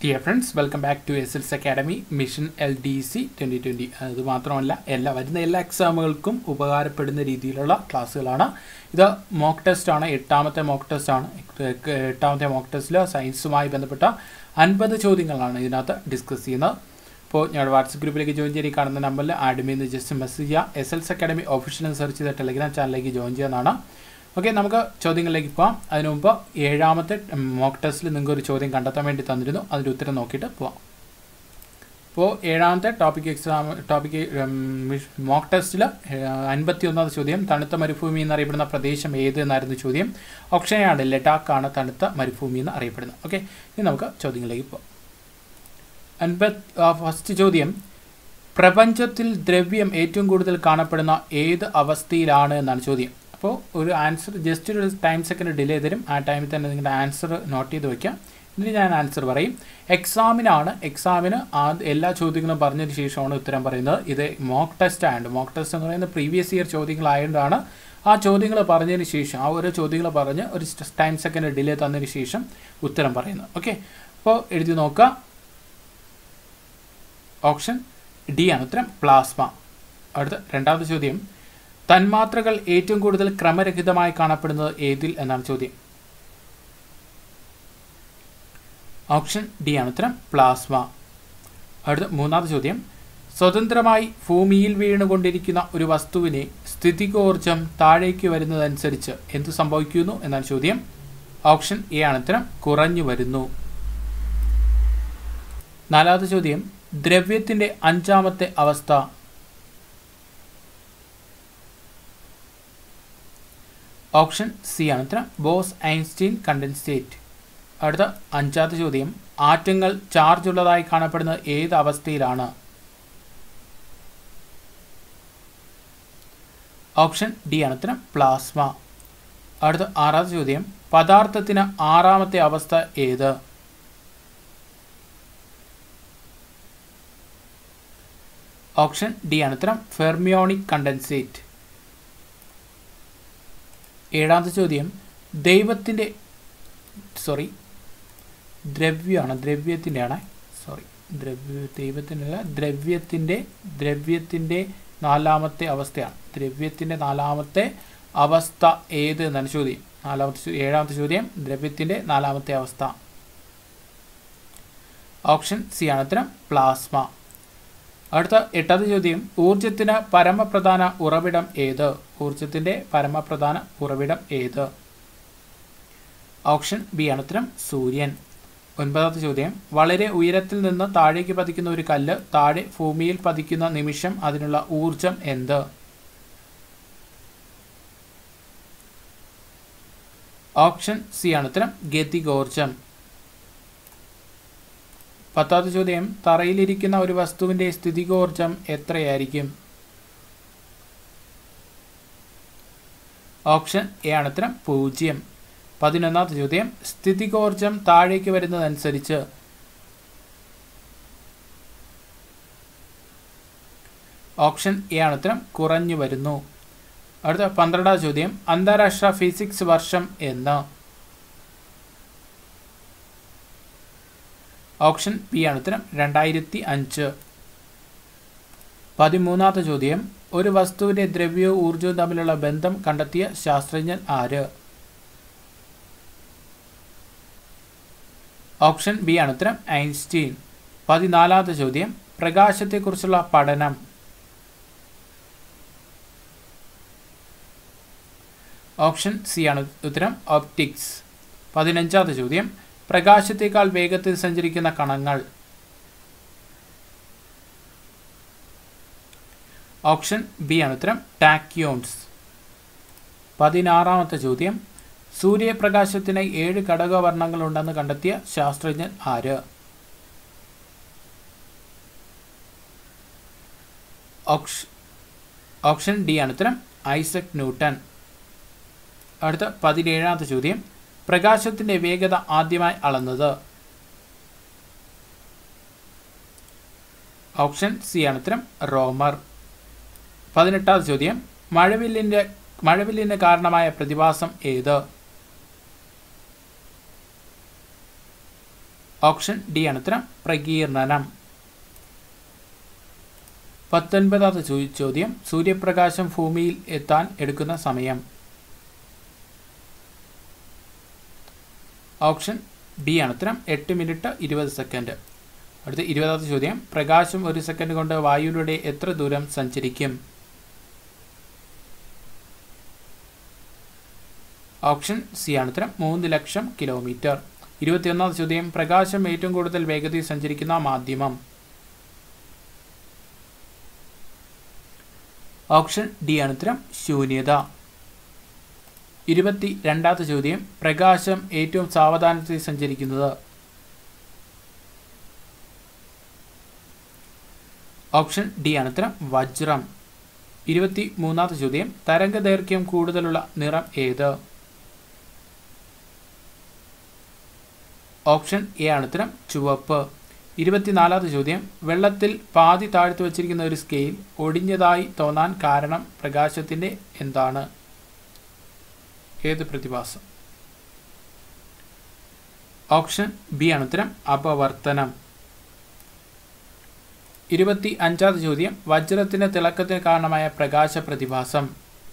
dear friends welcome back to S Els Academy mission L D C twenty twenty അത് മാത്രമല്ല എല്ലാ വരുന്ന എല്ലാ എക്സാമുകൾക്കും ഉപകാരപ്പെടുന്ന രീതിയിലുള്ള ക്ലാസ്സുകളാണ് ഇത് മോക്ക് ടെസ്റ്റ് ആണ് എട്ടാമത്തെ മോക്ക് ടെസ്റ്റ് ആണ് എട്ടാമത്തെ മോക്ക് ടെസ്റ്റിൽ സയൻസുമായി ബന്ധപ്പെട്ട അൻപത് ചോദ്യങ്ങളാണ് ഇതിനകത്ത് ഡിസ്കസ് ചെയ്യുന്നത് അപ്പോൾ ഞങ്ങളുടെ വാട്സപ്പ് ഗ്രൂപ്പിലേക്ക് ജോയിൻ ചെയ്ത് ഈ കാണുന്ന നമ്പറിൽ ആഡ്മിൽ നിന്ന് ജസ്റ്റ് മെസ്സേജ് ചെയ്യുക എസ് എൽസ് അക്കാഡമി ഒഫീഷ്യൽ എന്ന് സെർച്ച് ചെയ്ത ടെലിഗ്രാം ചാനലിലേക്ക് ജോയിൻ ചെയ്യുന്നതാണ് ഓക്കെ നമുക്ക് ചോദ്യങ്ങളിലേക്ക് പോകാം അതിനു മുമ്പ് ഏഴാമത്തെ മോക്ക് ടെസ്റ്റിൽ നിങ്ങൾക്ക് ഒരു ചോദ്യം കണ്ടെത്താൻ വേണ്ടി തന്നിരുന്നു അതിൻ്റെ ഉത്തരം നോക്കിയിട്ട് പോവാം അപ്പോൾ ഏഴാമത്തെ ടോപ്പിക് എക്സാം ടോപ്പിക് മോക്ക് ടെസ്റ്റിൽ അൻപത്തി ഒന്നാമത് ചോദ്യം തണുത്ത മരുഭൂമി എന്നറിയപ്പെടുന്ന പ്രദേശം ഏത് എന്നായിരുന്നു ചോദ്യം ഓപ്ഷനാണ് ലഡാക്കാണ് തണുത്ത മരുഭൂമി എന്ന് അറിയപ്പെടുന്നത് ഓക്കെ ഇനി നമുക്ക് ചോദ്യങ്ങളിലേക്ക് പോകാം അൻപത് ഫസ്റ്റ് ചോദ്യം പ്രപഞ്ചത്തിൽ ദ്രവ്യം ഏറ്റവും കൂടുതൽ കാണപ്പെടുന്ന ഏത് അവസ്ഥയിലാണ് എന്നാണ് ചോദ്യം അപ്പോൾ ഒരു ആൻസർ ജസ്റ്റ് ഒരു ടൈം സെക്കൻഡ് ഡിലേ തരും ആ ടൈമിൽ തന്നെ നിങ്ങളുടെ ആൻസർ നോട്ട് ചെയ്ത് വയ്ക്കാം എന്നിട്ട് ഞാൻ ആൻസർ പറയും എക്സാമിനാണ് എക്സാമിന് ആ എല്ലാ ചോദ്യങ്ങളും പറഞ്ഞതിന് ശേഷമാണ് ഉത്തരം പറയുന്നത് ഇത് മോക്ക് ടെസ്റ്റ് ആയതുകൊണ്ട് മോക്ക് ടെസ്റ്റ് എന്ന് പറയുന്നത് പ്രീവിയസ് ഇയർ ചോദ്യങ്ങളായതുകൊണ്ടാണ് ആ ചോദ്യങ്ങൾ പറഞ്ഞതിന് ശേഷം ആ ഓരോ ചോദ്യങ്ങൾ പറഞ്ഞ് ഒരു ടൈം സെക്കൻഡ് ഡിലേ തന്നതിന് ശേഷം ഉത്തരം പറയുന്നത് ഓക്കെ അപ്പോൾ എഴുതി നോക്കുക ഓപ്ഷൻ ഡി ആണ് ഉത്തരം പ്ലാസ്മ അടുത്ത രണ്ടാമത്തെ ചോദ്യം തന്മാത്രകൾ ഏറ്റവും കൂടുതൽ ക്രമരഹിതമായി കാണപ്പെടുന്നത് ഏതിൽ എന്നാണ് ചോദ്യം ഓപ്ഷൻ ഡി ആണ് ഉത്തരം പ്ലാസ്മ അടുത്ത മൂന്നാമത്തെ ചോദ്യം സ്വതന്ത്രമായി ഭൂമിയിൽ വീണുകൊണ്ടിരിക്കുന്ന ഒരു വസ്തുവിനെ സ്ഥിതികോർജം താഴേക്ക് വരുന്നതനുസരിച്ച് എന്ത് സംഭവിക്കുന്നു എന്നാണ് ചോദ്യം ഓപ്ഷൻ എ ആണ് ഉത്തരം കുറഞ്ഞു വരുന്നു നാലാമത്തെ ചോദ്യം ദ്രവ്യത്തിന്റെ അഞ്ചാമത്തെ അവസ്ഥ ഓപ്ഷൻ സി ആണ് ഉത്തരം ബോസ് ഐൻസ്റ്റീൻ കണ്ടൻസ്റ്റേറ്റ് അടുത്ത അഞ്ചാമത്തെ ചോദ്യം ആറ്റങ്ങൾ ചാർജ് ഉള്ളതായി കാണപ്പെടുന്നത് ഏത് അവസ്ഥയിലാണ് ഓപ്ഷൻ ഡി ആണ് ഉത്തരം പ്ലാസ്മ അടുത്ത ആറാമത്തെ ചോദ്യം പദാർത്ഥത്തിന് ആറാമത്തെ അവസ്ഥ ഏത് ഓപ്ഷൻ ഡി ആണ് ഉത്തരം ഫെർമിയോണിക് കണ്ടൻസേറ്റ് ഏഴാമത്തെ ചോദ്യം ദൈവത്തിൻ്റെ സോറി ദ്രവ്യമാണ് ദ്രവ്യത്തിൻ്റെ ആണ് സോറി ദ്രവ്യ ദൈവത്തിൻ്റെ അല്ല ദ്രവ്യത്തിൻ്റെ ദ്രവ്യത്തിൻ്റെ നാലാമത്തെ അവസ്ഥയാണ് ദ്രവ്യത്തിൻ്റെ നാലാമത്തെ അവസ്ഥ ഏത് എന്നാണ് ചോദ്യം നാലാമത്തെ ഏഴാമത്തെ ചോദ്യം ദ്രവ്യത്തിൻ്റെ നാലാമത്തെ അവസ്ഥ ഓപ്ഷൻ സി ആണ് ഉത്തരം പ്ലാസ്മ അടുത്ത എട്ടാമത്തെ ചോദ്യം ഊർജത്തിന് പരമപ്രധാന ഉറവിടം ഏത് ഊർജത്തിൻ്റെ പരമപ്രധാന ഉറവിടം ഏത് ഓപ്ഷൻ ബി ആണ് ഉത്തരം സൂര്യൻ ഒൻപതാമത്തെ ചോദ്യം വളരെ ഉയരത്തിൽ നിന്ന് താഴേക്ക് പതിക്കുന്ന ഒരു കല്ല് താഴെ ഭൂമിയിൽ പതിക്കുന്ന നിമിഷം അതിനുള്ള ഊർജം എന്ത് ഓപ്ഷൻ സി ആണ് ഉത്തരം ഗതികോർജം പത്താമത്തെ ചോദ്യം തറയിലിരിക്കുന്ന ഒരു വസ്തുവിൻ്റെ സ്ഥിതികോർജം എത്രയായിരിക്കും ഓപ്ഷൻ എ ആണ് ഉത്തരം പൂജ്യം പതിനൊന്നാമത്തെ ചോദ്യം സ്ഥിതികോർജം താഴേക്ക് വരുന്നതനുസരിച്ച് ഓപ്ഷൻ എ ആണ് ഉത്തരം കുറഞ്ഞു വരുന്നു അടുത്ത പന്ത്രണ്ടാം ചോദ്യം അന്താരാഷ്ട്ര ഫിസിക്സ് വർഷം എന്ന് ഓപ്ഷൻ ബി ആണ് ഉത്തരം രണ്ടായിരത്തി അഞ്ച് പതിമൂന്നാമത്തെ ചോദ്യം ഒരു വസ്തുവിൻ്റെ ദ്രവ്യവും ഊർജവും തമ്മിലുള്ള ബന്ധം കണ്ടെത്തിയ ശാസ്ത്രജ്ഞൻ ആര് ഓപ്ഷൻ ബി ആണ് ഉത്തരം ഐൻസ്റ്റീൻ പതിനാലാമത്തെ ചോദ്യം പ്രകാശത്തെക്കുറിച്ചുള്ള പഠനം ഓപ്ഷൻ സി ആണ് ഉത്തരം ഓപ്റ്റിക്സ് പതിനഞ്ചാമത്തെ ചോദ്യം പ്രകാശത്തേക്കാൾ വേഗത്തിൽ സഞ്ചരിക്കുന്ന കണങ്ങൾ ഓപ്ഷൻ ബി ആണ് ഉത്തരം ടാക്യോൺസ് പതിനാറാമത്തെ ചോദ്യം സൂര്യപ്രകാശത്തിന് ഏഴ് ഘടകവർണ്ണങ്ങളുണ്ടെന്ന് കണ്ടെത്തിയ ശാസ്ത്രജ്ഞൻ ആര് ഓപ്ഷൻ ഡി ആണ് ഉത്തരം ഐസക് ന്യൂട്ടൺ അടുത്ത പതിനേഴാമത്തെ ചോദ്യം പ്രകാശത്തിന്റെ വേഗത ആദ്യമായി അളന്നത് ഓപ്ഷൻ സി ആണ് ഉത്തരം റോമർ പതിനെട്ടാമത് ചോദ്യം മഴവില്ലിൻ്റെ മഴവില്ലിന് കാരണമായ പ്രതിഭാസം ഏത് ഓപ്ഷൻ ഡി ആണ് ഉത്തരം പ്രകീർണനം പത്തൊൻപതാമത്തെ ചോ- ചോദ്യം സൂര്യപ്രകാശം ഭൂമിയിൽ എത്താൻ എടുക്കുന്ന സമയം ഓപ്ഷൻ ഡി ആണ് ഉത്തരം എട്ട് മിനിറ്റ് ഇരുപത് സെക്കൻഡ് അടുത്ത ഇരുപതാമത്തെ ചോദ്യം പ്രകാശം ഒരു സെക്കൻഡ് കൊണ്ട് വായുവിലൂടെ എത്ര ദൂരം സഞ്ചരിക്കും ഓപ്ഷൻ സി ആണ് ഉത്തരം മൂന്ന് ലക്ഷം കിലോമീറ്റർ ഇരുപത്തിയൊന്നാമത്തെ ചോദ്യം പ്രകാശം ഏറ്റവും കൂടുതൽ വേഗതയിൽ സഞ്ചരിക്കുന്ന മാധ്യമം ഓപ്ഷൻ ഡി ആണ് ഉത്തരം ശൂന്യത ഇരുപത്തി രണ്ടാമത്തെ ചോദ്യം പ്രകാശം ഏറ്റവും സാവധാനത്തിൽ സഞ്ചരിക്കുന്നത് ഓപ്ഷൻ ഡി ആണ് ഉത്തരം വജ്രം ഇരുപത്തി മൂന്നാമത്തെ ചോദ്യം തരംഗ ദൈർഘ്യം കൂടുതലുള്ള നിറം ഏത് ഓപ്ഷൻ എ ആണ് ഉത്തരം ചുവപ്പ് ഇരുപത്തിനാലാമത്തെ ചോദ്യം വെള്ളത്തിൽ പാതി താഴ്ത്തി വച്ചിരിക്കുന്ന ഒരു സ്കെയിൽ ഒടിഞ്ഞതായി തോന്നാൻ കാരണം പ്രകാശത്തിന്റെ എന്താണ് ഏത് പ്രതിഭാസം ഓപ്ഷൻ ബി ആണ് ഉത്തരം അപവർത്തനം ഇരുപത്തി അഞ്ചാമത്തെ ചോദ്യം വജ്രത്തിന്റെ തിളക്കത്തിന് കാരണമായ പ്രകാശ പ്രതിഭാസം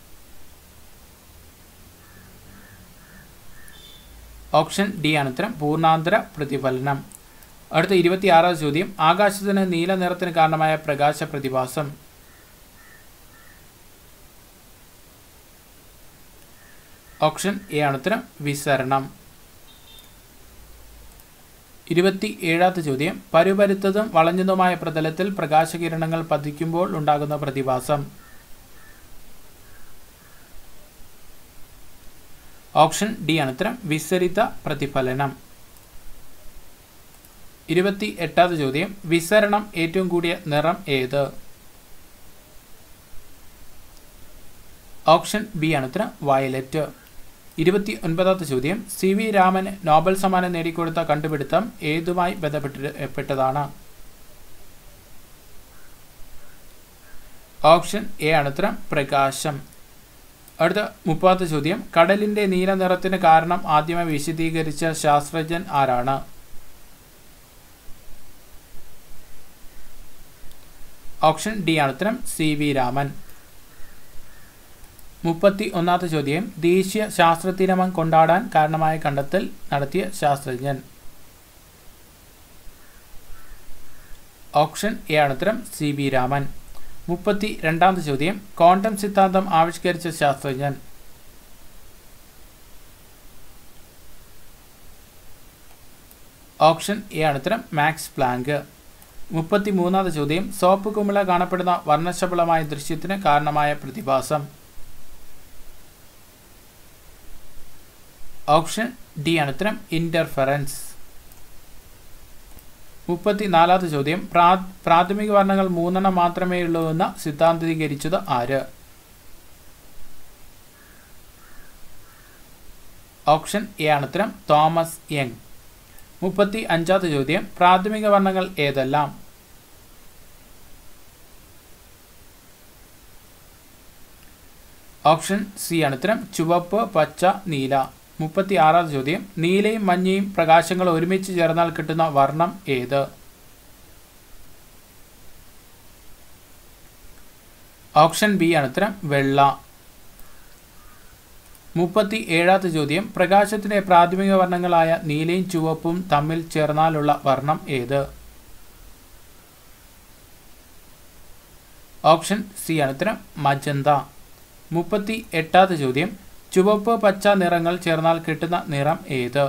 ഓപ്ഷൻ ഡി ആണ് ഉത്തരം പൂർണ്ണാന്തര പ്രതിഫലനം അടുത്ത ഇരുപത്തിയാറാമത് ചോദ്യം ആകാശത്തിന് നീല നിറത്തിന് കാരണമായ പ്രകാശ പ്രതിഭാസം ഓപ്ഷൻ എ ആണ് ഉത്തരം വിസരണം ഇരുപത്തി ഏഴാമത്തെ ചോദ്യം പരുപരുത്തതും വളഞ്ഞതുമായ പ്രതലത്തിൽ പ്രകാശകിരണങ്ങൾ പതിക്കുമ്പോൾ ഉണ്ടാകുന്ന പ്രതിഭാസം ഓപ്ഷൻ ഡി ആണ് ഉത്തരം വിസരിത പ്രതിഫലനം ഇരുപത്തി എട്ടാമത് ചോദ്യം വിസരണം ഏറ്റവും കൂടിയ നിറം ഏത് ഓപ്ഷൻ ബി ആണ് ഉത്തരം വയലറ്റ് ഇരുപത്തി ഒൻപതാമത്തെ ചോദ്യം സി വി രാമന് നോബൽ സമ്മാനം നേടിക്കൊടുത്ത കണ്ടുപിടുത്തം ഏതുമായി ബന്ധപ്പെട്ടതാണ് ഓപ്ഷൻ എ ആണ് ഉത്തരം പ്രകാശം അടുത്ത മുപ്പതാമത്തെ ചോദ്യം കടലിന്റെ നീല നിറത്തിന് കാരണം ആദ്യമായി വിശദീകരിച്ച ശാസ്ത്രജ്ഞൻ ആരാണ് ഓപ്ഷൻ ഡി ആണ് ഉത്തരം സി വി രാമൻ മുപ്പത്തി ഒന്നാമത്തെ ചോദ്യം ദേശീയ ശാസ്ത്രദിനം കൊണ്ടാടാൻ കാരണമായ കണ്ടെത്തൽ നടത്തിയ ശാസ്ത്രജ്ഞൻ ഓപ്ഷൻ എ ആണ് ഉത്തരം സി ബി രാമൻ മുപ്പത്തി രണ്ടാമത്തെ ചോദ്യം ക്വാണ്ടം സിദ്ധാന്തം ആവിഷ്കരിച്ച ശാസ്ത്രജ്ഞൻ ഓപ്ഷൻ എ ആണ് ഉത്തരം മാക്സ് പ്ലാങ്ക് മുപ്പത്തി മൂന്നാമത്തെ ചോദ്യം സോപ്പ് കുമിള കാണപ്പെടുന്ന വർണ്ണശബളമായ ദൃശ്യത്തിന് കാരണമായ പ്രതിഭാസം ഓപ്ഷൻ ഡി ആണ് ഉത്തരം ഇന്റർഫറൻസ് മുപ്പത്തി നാലാമത്തെ ചോദ്യം പ്രാ പ്രാഥമിക വർണ്ണങ്ങൾ മൂന്നെണ്ണം മാത്രമേ ഉള്ളൂ എന്ന് സിദ്ധാന്തീകരിച്ചത് ആര് ഓപ്ഷൻ എ ആണ് ഉത്തരം തോമസ് യങ് മുപ്പത്തി അഞ്ചാമത്തെ ചോദ്യം പ്രാഥമിക വർണ്ണങ്ങൾ ഏതെല്ലാം ഓപ്ഷൻ സി ആണ് ഉത്തരം ചുവപ്പ് പച്ച നീല മുപ്പത്തി ആറാമത് ചോദ്യം നീലയും മഞ്ഞയും പ്രകാശങ്ങൾ ഒരുമിച്ച് ചേർന്നാൽ കിട്ടുന്ന വർണ്ണം ഏത് ഓപ്ഷൻ ബി ആണ് ഉത്തരം വെള്ള മുപ്പത്തി ഏഴാമത്തെ ചോദ്യം പ്രകാശത്തിന്റെ പ്രാഥമിക വർണ്ണങ്ങളായ നീലയും ചുവപ്പും തമ്മിൽ ചേർന്നാലുള്ള വർണ്ണം ഏത് ഓപ്ഷൻ സി ആണ് ഉത്തരം മജന്ത മുപ്പത്തി എട്ടാമത്തെ ചോദ്യം ചുവപ്പ് പച്ച നിറങ്ങൾ ചേർന്നാൽ കിട്ടുന്ന നിറം ഏത്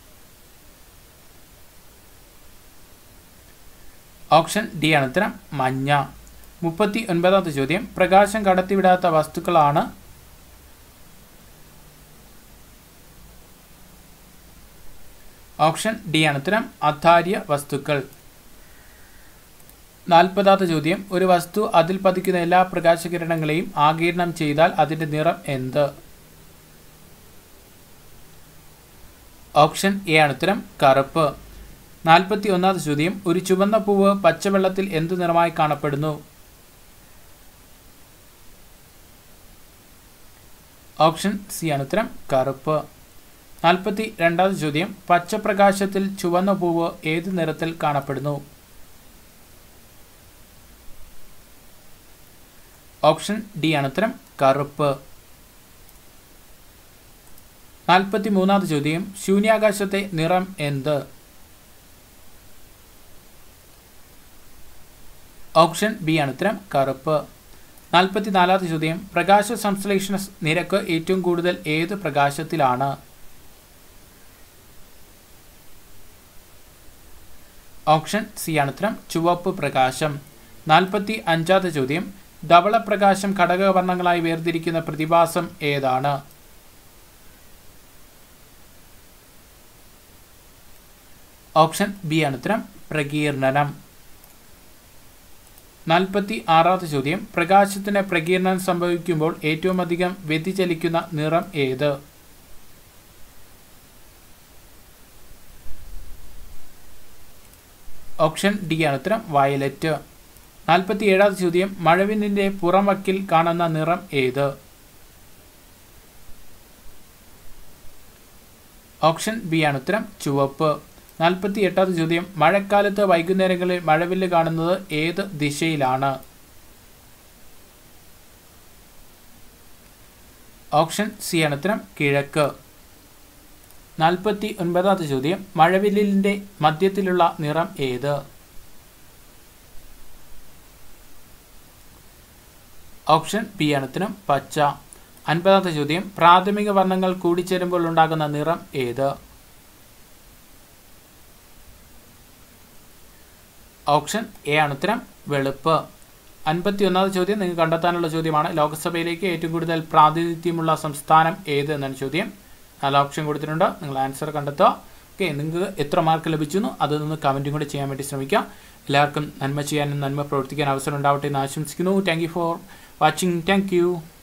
ഓപ്ഷൻ ഡി ആണ് ഉത്തരം മഞ്ഞ മുപ്പത്തി ഒൻപതാമത്തെ ചോദ്യം പ്രകാശം കടത്തിവിടാത്ത വസ്തുക്കളാണ് ഓപ്ഷൻ ഡി ആണ് ഉത്തരം അധാര്യ വസ്തുക്കൾ നാൽപ്പതാമത്തെ ചോദ്യം ഒരു വസ്തു അതിൽ പതിക്കുന്ന എല്ലാ പ്രകാശകിരണങ്ങളെയും ആഗീരണം ചെയ്താൽ അതിന്റെ നിറം എന്ത് ഓപ്ഷൻ എ ആണ് ഉത്തരം കറുപ്പ് നാൽപ്പത്തി ഒന്നാമത്തെ ചോദ്യം ഒരു ചുവന്ന പൂവ് പച്ചവെള്ളത്തിൽ എന്ത് നിറമായി കാണപ്പെടുന്നു ഓപ്ഷൻ സി ആണ് ഉത്തരം കറുപ്പ് നാൽപ്പത്തി രണ്ടാമത് ചോദ്യം പച്ചപ്രകാശത്തിൽ ചുവന്ന പൂവ് ഏത് നിറത്തിൽ കാണപ്പെടുന്നു ഓപ്ഷൻ ഡി ആണ് ഉത്തരം കറുപ്പ് നാൽപ്പത്തി മൂന്നാമത് ചോദ്യം ശൂന്യാകാശത്തെ നിറം എന്ത് ഓപ്ഷൻ ബി ആണ് ഉത്തരം കറുപ്പ് നാൽപ്പത്തി നാലാമത്തെ ചോദ്യം പ്രകാശ സംശ്ലേഷണ നിരക്ക് ഏറ്റവും കൂടുതൽ ഏത് പ്രകാശത്തിലാണ് ഓപ്ഷൻ സി ആണ് ഉത്തരം ചുവപ്പ് പ്രകാശം നാൽപ്പത്തി അഞ്ചാമത്തെ ചോദ്യം ധവളപ്രകാശം ഘടകവർണ്ണങ്ങളായി വേർതിരിക്കുന്ന പ്രതിഭാസം ഏതാണ് ഓപ്ഷൻ ബി ആണ് ഉത്തരം പ്രകീർണനം നാൽപ്പത്തി ആറാമത്തെ ചോദ്യം പ്രകാശത്തിന് പ്രകീർണനം സംഭവിക്കുമ്പോൾ ഏറ്റവും അധികം വ്യതിചലിക്കുന്ന നിറം ഏത് ഓപ്ഷൻ ഡി ആണ് ഉത്തരം വയലറ്റ് നാൽപ്പത്തി ഏഴാമത്തെ ചോദ്യം മഴവില്ലിന്റെ പുറം വക്കിൽ കാണുന്ന നിറം ഏത് ഓപ്ഷൻ ബി ആണ് ഉത്തരം ചുവപ്പ് നാൽപ്പത്തി എട്ടാമത്തെ ചോദ്യം മഴക്കാലത്ത് വൈകുന്നേരങ്ങളിൽ മഴവില്ല് കാണുന്നത് ഏത് ദിശയിലാണ് ഓപ്ഷൻ സി ആണ് ഉത്തരം കിഴക്ക് നാൽപ്പത്തി ഒൻപതാമത്തെ ചോദ്യം മഴവില്ലിൻ്റെ മധ്യത്തിലുള്ള നിറം ഏത് ഓപ്ഷൻ ബി ആണ് ഉത്തരം പച്ച അൻപതാമത്തെ ചോദ്യം പ്രാഥമിക വർണ്ണങ്ങൾ കൂടിച്ചേരുമ്പോൾ ഉണ്ടാകുന്ന നിറം ഏത് ഓപ്ഷൻ എ ആണ് ഉത്തരം വെളുപ്പ് അൻപത്തി ഒന്നാമത് ചോദ്യം നിങ്ങൾക്ക് കണ്ടെത്താനുള്ള ചോദ്യമാണ് ലോക്സഭയിലേക്ക് ഏറ്റവും കൂടുതൽ പ്രാതിനിധ്യമുള്ള സംസ്ഥാനം ഏത് എന്നാണ് ചോദ്യം നാല് ഓപ്ഷൻ കൊടുത്തിട്ടുണ്ട് നിങ്ങൾ ആൻസർ കണ്ടെത്തുക ഓക്കെ നിങ്ങൾക്ക് എത്ര മാർക്ക് ലഭിച്ചു അത് നിന്ന് കമൻറ്റും കൂടി ചെയ്യാൻ വേണ്ടി ശ്രമിക്കുക എല്ലാവർക്കും നന്മ ചെയ്യാനും നന്മ പ്രവർത്തിക്കാൻ അവസരം ഉണ്ടാവട്ടെ എന്ന് ആശംസിക്കുന്നു thank you for watching thank U